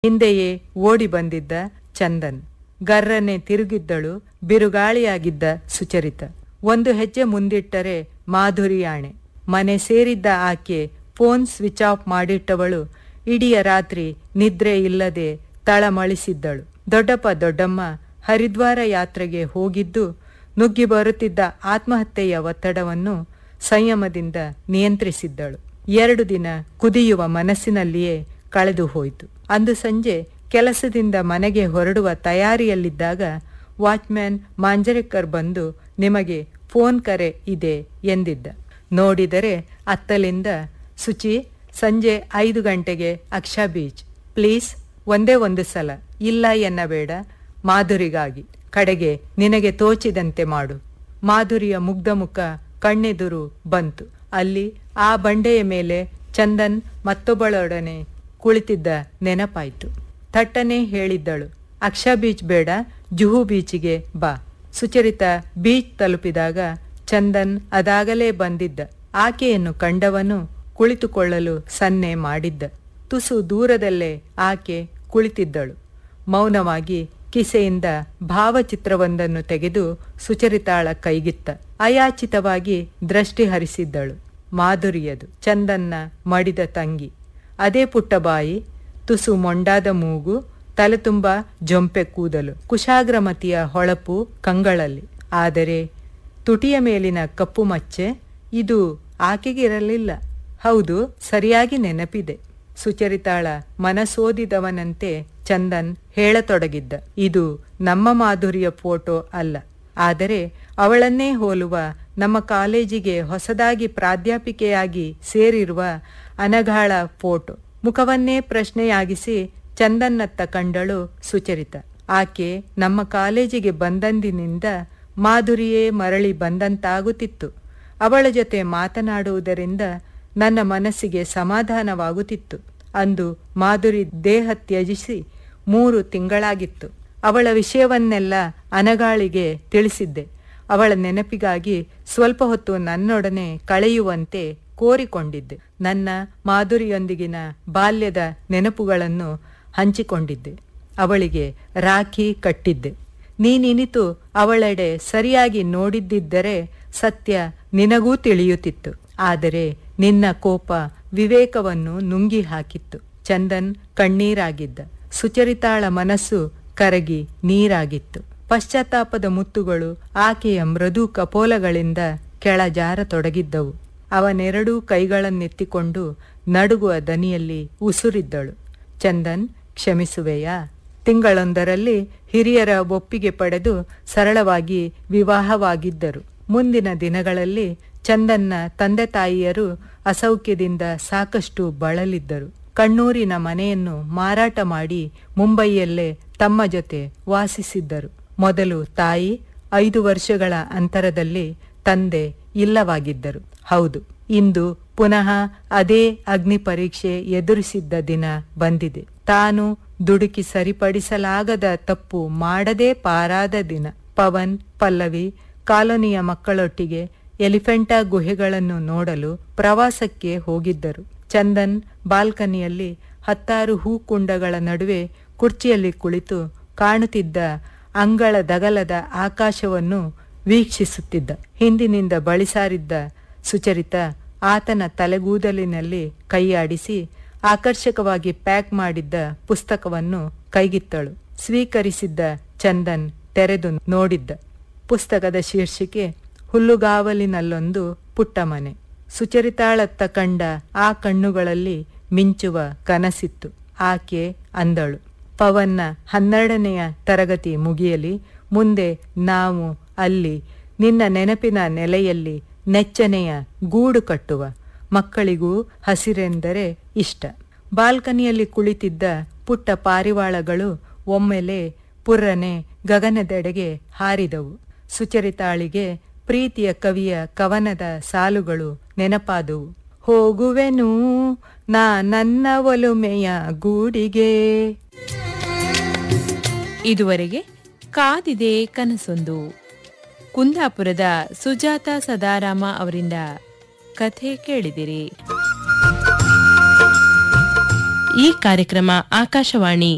ಹಿಂದೆಯೇ ಓಡಿ ಬಂದಿದ್ದ ಚಂದನ್ ಗರ್ರನೆ ತಿರುಗಿದ್ದಳು ಬಿರುಗಾಳಿಯಾಗಿದ್ದ ಸುಚರಿತ ಒಂದು ಹೆಜ್ಜೆ ಮುಂದಿಟ್ಟರೆ ಮಾಧುರಿಯಾಣೆ ಮನೆ ಸೇರಿದ್ದ ಆಕೆ ಫೋನ್ ಸ್ವಿಚ್ ಆಫ್ ಮಾಡಿಟ್ಟವಳು ಇಡೀ ರಾತ್ರಿ ನಿದ್ರೆ ಇಲ್ಲದೆ ತಳಮಳಿಸಿದ್ದಳು ದೊಡ್ಡಪ್ಪ ದೊಡ್ಡಮ್ಮ ಹರಿದ್ವಾರ ಯಾತ್ರೆಗೆ ಹೋಗಿದ್ದು ನುಗ್ಗಿ ಬರುತ್ತಿದ್ದ ಆತ್ಮಹತ್ಯೆಯ ಒತ್ತಡವನ್ನು ಸಂಯಮದಿಂದ ನಿಯಂತ್ರಿಸಿದ್ದಳು ಎರಡು ದಿನ ಕುದಿಯುವ ಮನಸ್ಸಿನಲ್ಲಿಯೇ ಕಳೆದು ಹೋಯಿತು ಅಂದು ಸಂಜೆ ಕೆಲಸದಿಂದ ಮನೆಗೆ ಹೊರಡುವ ತಯಾರಿಯಲ್ಲಿದ್ದಾಗ ವಾಚ್ಮ್ಯಾನ್ ಮಾಂಜರೇಕರ್ ಬಂದು ನಿಮಗೆ ಫೋನ್ ಕರೆ ಇದೆ ಎಂದಿದ್ದ ನೋಡಿದರೆ ಅತ್ತಲಿಂದ ಸುಚಿ ಸಂಜೆ ಐದು ಗಂಟೆಗೆ ಅಕ್ಷಾ ಬೀಚ್ ಪ್ಲೀಸ್ ಒಂದೇ ಒಂದು ಸಲ ಇಲ್ಲ ಎನ್ನಬೇಡ ಮಾಧುರಿಗಾಗಿ ಕಡೆಗೆ ನಿನಗೆ ತೋಚಿದಂತೆ ಮಾಡು ಮಾಧುರಿಯ ಮುಗ್ಧ ಮುಖ ಕಣ್ಣೆದುರು ಬಂತು ಅಲ್ಲಿ ಆ ಬಂಡೆಯ ಮೇಲೆ ಚಂದನ್ ಮತ್ತೊಬ್ಬಳೊಡನೆ ಕುಳಿತಿದ್ದ ನೆನಪಾಯ್ತು ಥಟ್ಟನೆ ಹೇಳಿದ್ದಳು ಅಕ್ಷಾ ಬೀಚ್ ಬೇಡ ಜುಹು ಬೀಚಿಗೆ ಬಾ ಸುಚರಿತ ಬೀಚ್ ತಲುಪಿದಾಗ ಚಂದನ್ ಅದಾಗಲೇ ಬಂದಿದ್ದ ಆಕೆಯನ್ನು ಕಂಡವನು ಕುಳಿತುಕೊಳ್ಳಲು ಸನ್ನೆ ಮಾಡಿದ್ದ ತುಸು ದೂರದಲ್ಲೇ ಆಕೆ ಕುಳಿತಿದ್ದಳು ಮೌನವಾಗಿ ಕಿಸೆಯಿಂದ ಭಾವಚಿತ್ರವೊಂದನ್ನು ತೆಗೆದು ಸುಚರಿತಾಳ ಕೈಗಿತ್ತ ಅಯಾಚಿತವಾಗಿ ದೃಷ್ಟಿ ಹರಿಸಿದ್ದಳು ಮಾಧುರಿಯದು ಚಂದನ್ನ ಮಡಿದ ತಂಗಿ ಅದೇ ಪುಟ್ಟ ಬಾಯಿ ತುಸು ಮೊಂಡಾದ ಮೂಗು ತಲೆ ತುಂಬ ಜೊಂಪೆ ಕೂದಲು ಕುಶಾಗ್ರಮತಿಯ ಹೊಳಪು ಕಂಗಳಲ್ಲಿ ಆದರೆ ತುಟಿಯ ಮೇಲಿನ ಕಪ್ಪು ಮಚ್ಚೆ ಇದು ಆಕೆಗಿರಲಿಲ್ಲ ಹೌದು ಸರಿಯಾಗಿ ನೆನಪಿದೆ ಸುಚರಿತಾಳ ಮನಸೋದಿದವನಂತೆ ಚಂದನ್ ಹೇಳತೊಡಗಿದ್ದ ಇದು ನಮ್ಮ ಮಾಧುರಿಯ ಫೋಟೋ ಅಲ್ಲ ಆದರೆ ಅವಳನ್ನೇ ಹೋಲುವ ನಮ್ಮ ಕಾಲೇಜಿಗೆ ಹೊಸದಾಗಿ ಪ್ರಾಧ್ಯಾಪಿಕೆಯಾಗಿ ಸೇರಿರುವ ಅನಘಾಳ ಫೋಟೋ ಮುಖವನ್ನೇ ಪ್ರಶ್ನೆಯಾಗಿಸಿ ಚಂದನ್ನತ್ತ ಕಂಡಳು ಸುಚರಿತ ಆಕೆ ನಮ್ಮ ಕಾಲೇಜಿಗೆ ಬಂದಂದಿನಿಂದ ಮಾಧುರಿಯೇ ಮರಳಿ ಬಂದಂತಾಗುತ್ತಿತ್ತು ಅವಳ ಜೊತೆ ಮಾತನಾಡುವುದರಿಂದ ನನ್ನ ಮನಸ್ಸಿಗೆ ಸಮಾಧಾನವಾಗುತ್ತಿತ್ತು ಅಂದು ಮಾಧುರಿ ದೇಹ ತ್ಯಜಿಸಿ ಮೂರು ತಿಂಗಳಾಗಿತ್ತು ಅವಳ ವಿಷಯವನ್ನೆಲ್ಲ ಅನಗಾಳಿಗೆ ತಿಳಿಸಿದ್ದೆ ಅವಳ ನೆನಪಿಗಾಗಿ ಸ್ವಲ್ಪ ಹೊತ್ತು ನನ್ನೊಡನೆ ಕಳೆಯುವಂತೆ ಕೋರಿಕೊಂಡಿದ್ದೆ ನನ್ನ ಮಾಧುರಿಯೊಂದಿಗಿನ ಬಾಲ್ಯದ ನೆನಪುಗಳನ್ನು ಹಂಚಿಕೊಂಡಿದ್ದೆ ಅವಳಿಗೆ ರಾಖಿ ಕಟ್ಟಿದ್ದೆ ನೀನಿನಿತು ಅವಳೆಡೆ ಸರಿಯಾಗಿ ನೋಡಿದ್ದಿದ್ದರೆ ಸತ್ಯ ನಿನಗೂ ತಿಳಿಯುತ್ತಿತ್ತು ಆದರೆ ನಿನ್ನ ಕೋಪ ವಿವೇಕವನ್ನು ನುಂಗಿ ಹಾಕಿತ್ತು ಚಂದನ್ ಕಣ್ಣೀರಾಗಿದ್ದ ಸುಚರಿತಾಳ ಮನಸ್ಸು ಕರಗಿ ನೀರಾಗಿತ್ತು ಪಶ್ಚಾತ್ತಾಪದ ಮುತ್ತುಗಳು ಆಕೆಯ ಮೃದು ಕಪೋಲಗಳಿಂದ ಕೆಳಜಾರತೊಡಗಿದ್ದವು ಅವನೆರಡೂ ಕೈಗಳನ್ನೆತ್ತಿಕೊಂಡು ನಡುಗುವ ದನಿಯಲ್ಲಿ ಉಸುರಿದ್ದಳು ಚಂದನ್ ಕ್ಷಮಿಸುವೆಯಾ ತಿಂಗಳೊಂದರಲ್ಲಿ ಹಿರಿಯರ ಒಪ್ಪಿಗೆ ಪಡೆದು ಸರಳವಾಗಿ ವಿವಾಹವಾಗಿದ್ದರು ಮುಂದಿನ ದಿನಗಳಲ್ಲಿ ಚಂದನ್ನ ತಂದೆ ತಾಯಿಯರು ಅಸೌಖ್ಯದಿಂದ ಸಾಕಷ್ಟು ಬಳಲಿದ್ದರು ಕಣ್ಣೂರಿನ ಮನೆಯನ್ನು ಮಾರಾಟ ಮಾಡಿ ಮುಂಬೈಯಲ್ಲೇ ತಮ್ಮ ಜೊತೆ ವಾಸಿಸಿದ್ದರು ಮೊದಲು ತಾಯಿ ಐದು ವರ್ಷಗಳ ಅಂತರದಲ್ಲಿ ತಂದೆ ಇಲ್ಲವಾಗಿದ್ದರು ಹೌದು ಇಂದು ಪುನಃ ಅದೇ ಅಗ್ನಿ ಪರೀಕ್ಷೆ ಎದುರಿಸಿದ್ದ ದಿನ ಬಂದಿದೆ ತಾನು ದುಡುಕಿ ಸರಿಪಡಿಸಲಾಗದ ತಪ್ಪು ಮಾಡದೇ ಪಾರಾದ ದಿನ ಪವನ್ ಪಲ್ಲವಿ ಕಾಲೋನಿಯ ಮಕ್ಕಳೊಟ್ಟಿಗೆ ಎಲಿಫೆಂಟಾ ಗುಹೆಗಳನ್ನು ನೋಡಲು ಪ್ರವಾಸಕ್ಕೆ ಹೋಗಿದ್ದರು ಚಂದನ್ ಬಾಲ್ಕನಿಯಲ್ಲಿ ಹತ್ತಾರು ಹೂಕುಂಡಗಳ ನಡುವೆ ಕುರ್ಚಿಯಲ್ಲಿ ಕುಳಿತು ಕಾಣುತ್ತಿದ್ದ ಅಂಗಳ ದಗಲದ ಆಕಾಶವನ್ನು ವೀಕ್ಷಿಸುತ್ತಿದ್ದ ಹಿಂದಿನಿಂದ ಬಳಿಸಾರಿದ್ದ ಸುಚರಿತ ಆತನ ತಲೆಗೂದಲಿನಲ್ಲಿ ಕೈಯಾಡಿಸಿ ಆಕರ್ಷಕವಾಗಿ ಪ್ಯಾಕ್ ಮಾಡಿದ್ದ ಪುಸ್ತಕವನ್ನು ಕೈಗಿತ್ತಳು ಸ್ವೀಕರಿಸಿದ್ದ ಚಂದನ್ ತೆರೆದು ನೋಡಿದ್ದ ಪುಸ್ತಕದ ಶೀರ್ಷಿಕೆ ಹುಲ್ಲುಗಾವಲಿನಲ್ಲೊಂದು ಪುಟ್ಟ ಮನೆ ಸುಚರಿತಾಳತ್ತ ಕಂಡ ಆ ಕಣ್ಣುಗಳಲ್ಲಿ ಮಿಂಚುವ ಕನಸಿತ್ತು ಆಕೆ ಅಂದಳು ಪವನ್ನ ಹನ್ನೆರಡನೆಯ ತರಗತಿ ಮುಗಿಯಲಿ ಮುಂದೆ ನಾವು ಅಲ್ಲಿ ನಿನ್ನ ನೆನಪಿನ ನೆಲೆಯಲ್ಲಿ ನೆಚ್ಚನೆಯ ಗೂಡು ಕಟ್ಟುವ ಮಕ್ಕಳಿಗೂ ಹಸಿರೆಂದರೆ ಇಷ್ಟ ಬಾಲ್ಕನಿಯಲ್ಲಿ ಕುಳಿತಿದ್ದ ಪುಟ್ಟ ಪಾರಿವಾಳಗಳು ಒಮ್ಮೆಲೆ ಪುರ್ರನೆ ಗಗನದೆಡೆಗೆ ಹಾರಿದವು ಸುಚರಿತಾಳಿಗೆ ಪ್ರೀತಿಯ ಕವಿಯ ಕವನದ ಸಾಲುಗಳು ನೆನಪಾದುವು ಹೋಗುವೆನು ನಾ ನನ್ನ ಒಲುಮೆಯ ಗೂಡಿಗೆ ಇದುವರೆಗೆ ಕಾದಿದೆ ಕನಸೊಂದು ಕುಂದಾಪುರದ ಸುಜಾತ ಸದಾರಾಮ ಅವರಿಂದ ಕಥೆ ಕೇಳಿದಿರಿ ಈ ಕಾರ್ಯಕ್ರಮ ಆಕಾಶವಾಣಿ